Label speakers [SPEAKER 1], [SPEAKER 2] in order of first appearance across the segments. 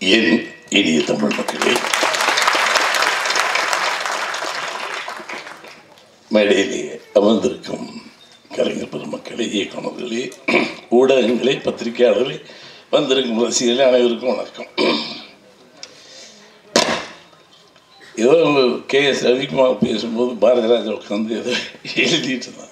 [SPEAKER 1] என் இனிய தமிழ் மக்களே மேடையிலே அமர்ந்திருக்கும் கலைஞர் பெருமக்களே இயக்குநர்களே ஊடகங்களே பத்திரிகையாளர்களே வந்திருக்கும் ரசிகர்களே அனைவருக்கும் வணக்கம் ஏதோ கே எஸ் ரவிக்குமார் பேசும்போது பாரதிராஜா உட்காந்து ஏதோ எழுதிட்டு இருந்தான்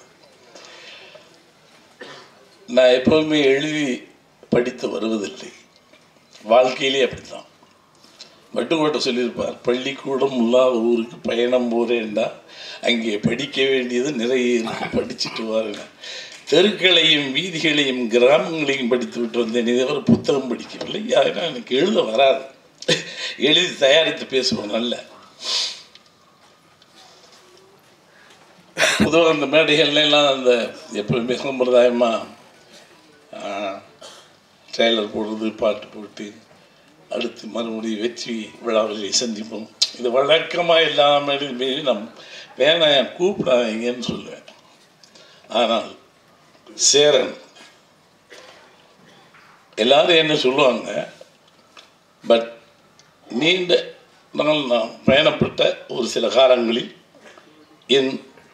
[SPEAKER 1] நான் எப்பவுமே எழுதி படித்து வருவதில்லை வாழ்க்கையிலே அப்படித்தான் வட்டுக்கோட்டை சொல்லியிருப்பார் பள்ளிக்கூடம் இல்லாத ஊருக்கு பயணம் போறேன்டா அங்கே படிக்க வேண்டியது நிறைய இருக்கு படிச்சுட்டு வாருங்க தெருக்களையும் வீதிகளையும் கிராமங்களையும் படித்து விட்டு வந்தேன் இதுவரை புத்தகம் படிக்கவில்லை யாருன்னா எனக்கு எழுத வராது எழுதி தயாரித்து பேசுவோம் நல்ல பொதுவாக அந்த மேடைகள்ல எல்லாம் அந்த எப்பவுமே சம்பிரதாயமாக ட்ரெய்லர் போடுறது பாட்டு போட்டு அடுத்து மறுபடியும் வெற்றி விழாவிலே சந்திப்போம் இது வழக்கமாக இல்லாமல் நம் வேணாம் கூப்பிடாதீங்கன்னு சொல்லுவேன் ஆனால் சேரன் எல்லாரும் என்ன சொல்லுவாங்க பட் நீண்ட நாள் நான் பயணப்பட்ட ஒரு சில காலங்களில் என்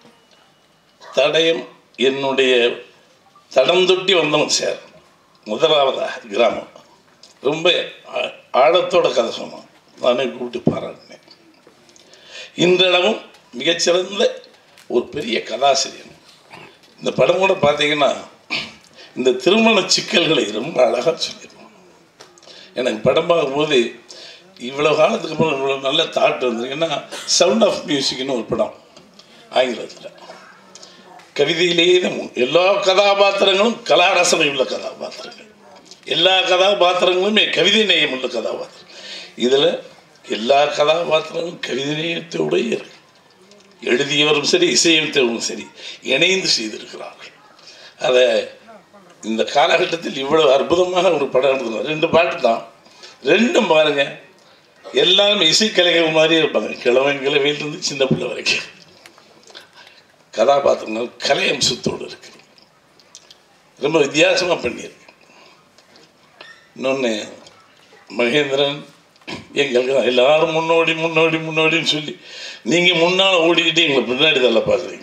[SPEAKER 1] தடயம் என்னுடைய தடம் தொட்டி வந்தவன் சேர் முதலாவதாக கிராமம் ரொம்ப ஆ- ஆழத்தோட கதை சொன்னான் நானே கூப்பிட்டு பாராட்டினேன் இன்றளவும் மிகச்சிறந்த ஒரு பெரிய கதாசிரியன் இந்த படம் கூட பார்த்தீங்கன்னா இந்த திருமண சிக்கல்களை ரொம்ப அழகாக சொல்லியிருப்பான் எனக்கு படம் பார்க்கும்போது இவ்வளோ காலத்துக்கு அப்புறம் இவ்வளோ நல்ல தாட் வந்திருக்குன்னா சவுண்ட் ஆஃப் மியூசிக்னு ஒரு படம் ஆங்கிலத்தில் கவிதையிலேயே தான் மு- எல்லா கதாபாத்திரங்களும் கலாரசனை உள்ள கதாபாத்திரங்கள் எல்லா கதாபாத்திரங்களுமே கவிதை நேயம் உள்ள கதாபாத்திரம் இதில் எல்லா கதாபாத்திரங்களும் கவிதை நேயத்தோடே இருக்கு எழுதியவரும் சரி இசையமைத்தவரும் சரி இணைந்து செய்திருக்கிறார்கள் அதை இந்த காலகட்டத்தில் இவ்வளவு அற்புதமான ஒரு படம் எடுத்துக்கலாம் ரெண்டு பாட்டு தான் ரெண்டும் பாருங்க எல்லாரும் இசைக்கலைகள் மாதிரியே இருப்பாங்க கிழவன் கிழவையிலிருந்து சின்ன பிள்ளை வரைக்கும் கதாபாத்திரங்கள் கலை அம்சத்தோடு இருக்கு ரொம்ப வித்தியாசமாக பண்ணியிருக்கு இன்னொன்று மகேந்திரன் எங்களுக்கு எல்லாரும் முன்னோடி முன்னோடி முன்னோடின்னு சொல்லி நீங்கள் முன்னால் ஓடிக்கிட்டு எங்களை பின்னாடி தள்ள பார்க்குறீங்க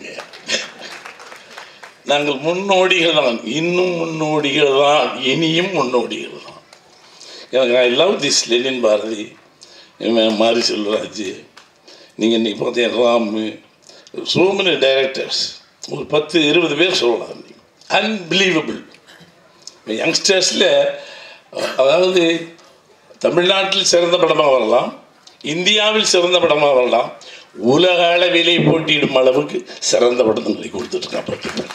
[SPEAKER 1] நாங்கள் முன்னோடிகள் தான் இன்னும் முன்னோடிகள் தான் இனியும் முன்னோடிகள் தான் எனக்கு I love this Lenin Bharathi இவன் மாரி செல்வராஜ் நீங்கள் இன்னைக்கு பார்த்தீங்க ராமு so many டைரக்டர்ஸ் ஒரு பத்து இருபது பேர் சொல்லலாம் அன்பிலீவபிள் யங்ஸ்டர்ஸில் அதாவது தமிழ்நாட்டில் சிறந்த படமாக வரலாம் இந்தியாவில் சிறந்த படமாக வரலாம் உலக அளவிலே போட்டியிடும் அளவுக்கு சிறந்த படங்களை கொடுத்துட்ருக்கான் பத்து பேர்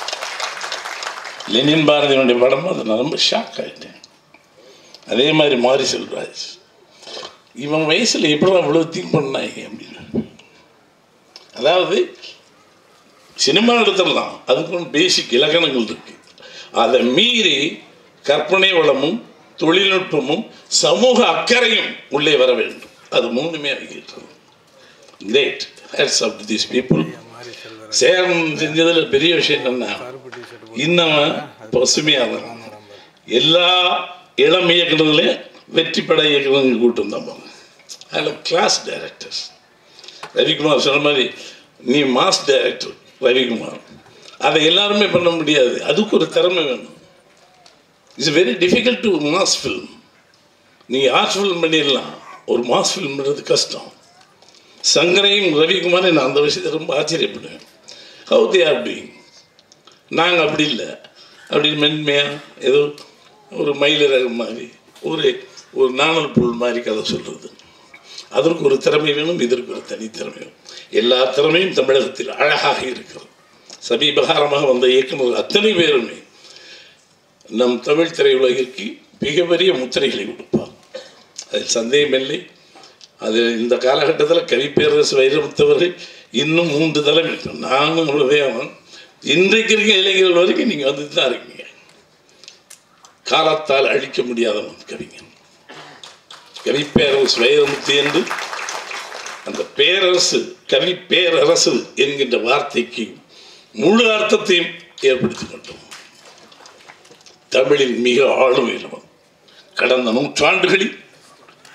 [SPEAKER 1] லெனின் பாரதியினுடைய படம் அது நான் ரொம்ப ஷாக் ஆகிட்டேன் அதே மாதிரி மாரி செல்வராஜ் இவன் வயசில் எப்படி அவ்வளோ திங்க் பண்ணாங்க அப்படின்னு அதாவது சினிமா எடுத்துடலாம் அதுக்கும் பேசிக் இலக்கணங்கள் இருக்கு அதை மீறி கற்பனை வளமும் தொழில்நுட்பமும் சமூக அக்கறையும் உள்ளே வர வேண்டும் அது மூணுமே ஆகிட்டு great hats off this people சேரம் செஞ்சதில் பெரிய விஷயம் என்னன்னா இன்னும் பசுமையாக எல்லா இளம் இயக்குநர்களையும் வெற்றி பட இயக்குநர்கள் கூட்டு வந்தாங்க அதில் கிளாஸ் டைரக்டர்ஸ் ரவிக்குமார் சொன்ன மாதிரி நீ மாஸ் டைரக்டர் ரவிக்குமார் அதை எல்லாருமே பண்ண முடியாது அதுக்கு ஒரு திறமை வேணும் it's very difficult to mass film நீங்கள் ஆர்ட் ஃபில்ம் பண்ணிடலாம் ஒரு மாஸ் ஃபில்ம் பண்ணுறது கஷ்டம் சங்கரையும் ரவிக்குமாரையும் நான் அந்த விஷயத்தை ரொம்ப ஆச்சரியப்படுவேன் ஹவு தே ஆர் டூயிங் நாங்கள் அப்படி இல்லை அப்படி மென்மையாக ஏதோ ஒரு மயிலிறகு மாதிரி ஒரு ஒரு நாணல் புல் மாதிரி கதை சொல்கிறது அதற்கு ஒரு திறமை வேணும் இதற்கு ஒரு தனித்திறமை வேணும் எல்லா திறமையும் தமிழகத்தில் அழகாக இருக்கிறது சமீபகாலமாக வந்த இயக்குநர்கள் அத்தனை பேருமே நம் தமிழ் திரையுலகிற்கு மிகப்பெரிய முத்திரைகளை கொடுப்பார் அதில் சந்தேகமில்லை அது இந்த காலகட்டத்தில் கவிப்பேரரசு வைரமுத்தவர்கள் இன்னும் மூன்று தலைமை நானும் உதயவன் இன்றைக்கு இருக்க இளைஞர்கள் வரைக்கும் நீங்கள் வந்து தான் இருக்கீங்க காலத்தால் அழிக்க முடியாதவன் கவிஞன் கவிப்பேரரசு வைரமுத்து என்று அந்த பேரரசு கவி பேரரசு என்கின்ற வார்த்தைக்கு முழு அர்த்தத்தையும் ஏற்படுத்திக் கொண்டோம் தமிழில் மிக ஆளுமையிலும் கடந்த நூற்றாண்டுகளில்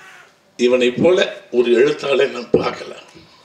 [SPEAKER 1] இவனைப் போல ஒரு எழுத்தாளை நான் பார்க்கல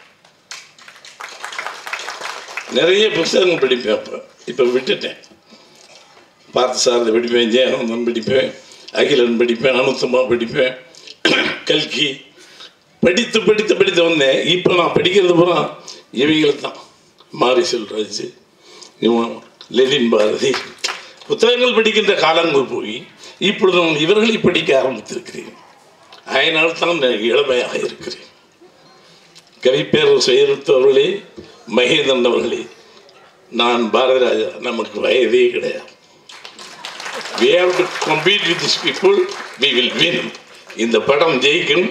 [SPEAKER 1] நிறைய புத்தகங்கள் படிப்பேன் அப்போ இப்போ விட்டுட்டேன் பார்த்து சாரதை படிப்பேன் ஜெயானந்தன் படிப்பேன் அகிலன் படிப்பேன் அனுத்தமா படிப்பேன் கல்கி படித்து படித்து படித்து வந்தேன் இப்போ நான் படிக்கிறது பூரா இவைகளை தான் மாரி செல்வராஜ் இவன் லெனின் பாரதி புத்தகங்கள் படிக்கின்ற காலங்கள் போய் இப்பொழுது நான் இவர்களை படிக்க ஆரம்பித்திருக்கிறேன் அதனால் தான் நான் இளமையாக இருக்கிறேன் கவிப்பேரர் செயல்பவர்களே மகேந்திரன் அவர்களே நான் பாரதி ராஜா நமக்கு வயதே கிடையாது we have to compete with these people we will win இந்த படம் ஜெயிக்கும்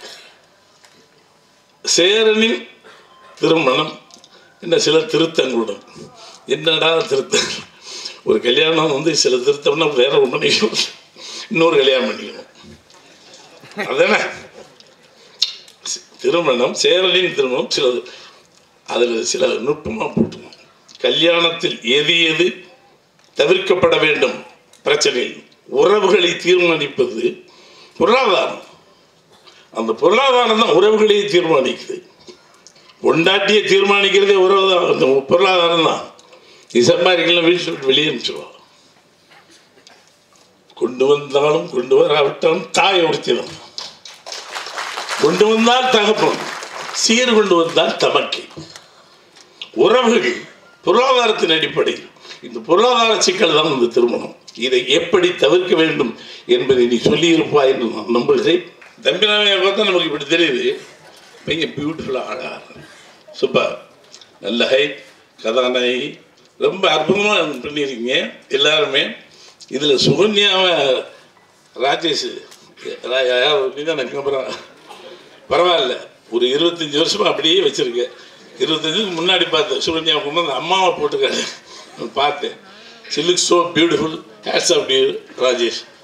[SPEAKER 1] சேரனின் திருமணம் என்ன சில திருத்தங்களுடன் என்னடா திருத்தங்கள் ஒரு கல்யாணம் வந்து சில திருத்தம்னா வேற ஒன்று பண்ணிக்கணும் இன்னொரு கல்யாணம் பண்ணிக்கணும் அதானே திருமணம் சேரலின் திருமணம் சில அதில் சில நுட்பமாக போட்டுக்கணும் கல்யாணத்தில் எது எது தவிர்க்கப்பட வேண்டும் பிரச்சனையில் உறவுகளை தீர்மானிப்பது பொருளாதாரம் அந்த பொருளாதாரம் தான் உறவுகளை தீர்மானிக்குது பொண்டாட்டியை தீர்மானிக்கிறதே உறவு தான் அந்த பொருளாதாரம் தான் நீ சம்பாதிக்கலாம் வீட்டு விட்டு வெளியே அனுப்பிச்சிடுவான் கொண்டு வந்தாலும் கொண்டு வராவிட்டாலும் தாய் ஒருத்தி தான் கொண்டு வந்தால் தகப்பன் சீர் கொண்டு வந்தால் தமக்கை உறவுகள் பொருளாதாரத்தின் அடிப்படையில் இந்த பொருளாதார சிக்கல் தான் இந்த திருமணம் இதை எப்படி தவிர்க்க வேண்டும் என்பதை நீ சொல்லியிருப்பாய் என்று நான் நம்புகிறேன் தம்பிராமையை பார்த்தா நமக்கு இப்படி தெரியுது பையன் பியூட்டிஃபுல்லாக அழகாக சூப்பர் நல்ல ஹைட் கதாநாயகி ரொம்ப அற்புதமாக பண்ணியிருக்கீங்க எல்லாருமே இதில் சுகன்யாவை ராஜேஷ் ரா- யார் நீ தான் எனக்கு அப்புறம் பரவாயில்ல ஒரு இருபத்தஞ்சி வருஷமா அப்படியே வச்சிருக்கேன் இருபத்தஞ்சுக்கு முன்னாடி பார்த்தேன் சுகன்யா கொண்டு வந்து அம்மாவை போட்டுக்காரு பார்த்தேன் she looks so beautiful hats off to you Rajesh